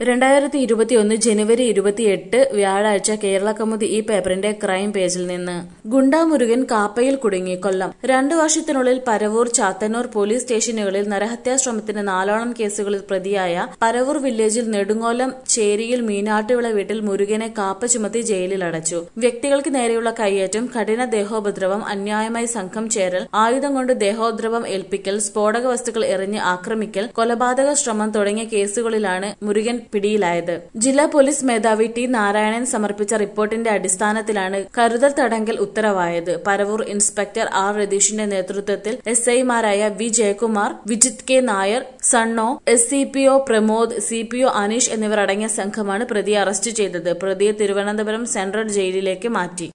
രണ്ടായിരത്തി ഇരുപത്തിയൊന്ന് ജനുവരി ഇരുപത്തിയെട്ട് വ്യാഴാഴ്ച കേരള കൗമുദി ഈ പേപ്പറിന്റെ ക്രൈം പേജിൽ നിന്ന് ഗുണ്ടാമുരുകൻ കാപ്പയിൽ കുടുങ്ങി കൊല്ലം രണ്ടു വർഷത്തിനുള്ളിൽ പരവൂർ ചാത്തന്നൂർ പോലീസ് സ്റ്റേഷനുകളിൽ നരഹത്യാശ്രമത്തിന് നാലോളം കേസുകളിൽ പ്രതിയായ പരവൂർ വില്ലേജിൽ നെടുങ്ങോലം ചേരിയിൽ മീനാട്ടുവിള വീട്ടിൽ മുരുകനെ കാപ്പ ചുമത്തി ജയിലിൽ അടച്ചു വ്യക്തികൾക്ക് നേരെയുള്ള കയ്യേറ്റം കഠിന ദേഹോപദ്രവം അന്യായമായി സംഘം ചേരൽ ആയുധം കൊണ്ട് ദേഹോദ്രവം ഏൽപ്പിക്കൽ സ്ഫോടക വസ്തുക്കൾ എറിഞ്ഞ് ആക്രമിക്കൽ കൊലപാതക ശ്രമം തുടങ്ങിയ കേസുകളിലാണ് മുരുകൻ പിടിയിലായത് ജില്ലാ പോലീസ് മേധാവി ടി നാരായണൻ സമർപ്പിച്ച റിപ്പോർട്ടിന്റെ അടിസ്ഥാനത്തിലാണ് കരുതൽ തടങ്കൽ ഉത്തരവായത് പരവൂർ ഇൻസ്പെക്ടർ ആർ രതീഷിന്റെ നേതൃത്വത്തിൽ എസ് ഐമാരായ വി ജയകുമാർ വിജിത് കെ നായർ സണ്ണോ S C P O Pramod C P O Aneesh എന്നിവർ അടങ്ങിയ സംഘമാണ് പ്രതിയെ അറസ്റ്റ് ചെയ്തത് പ്രതിയെ തിരുവനന്തപുരം സെൻട്രൽ ജയിലിലേക്ക് മാറ്റി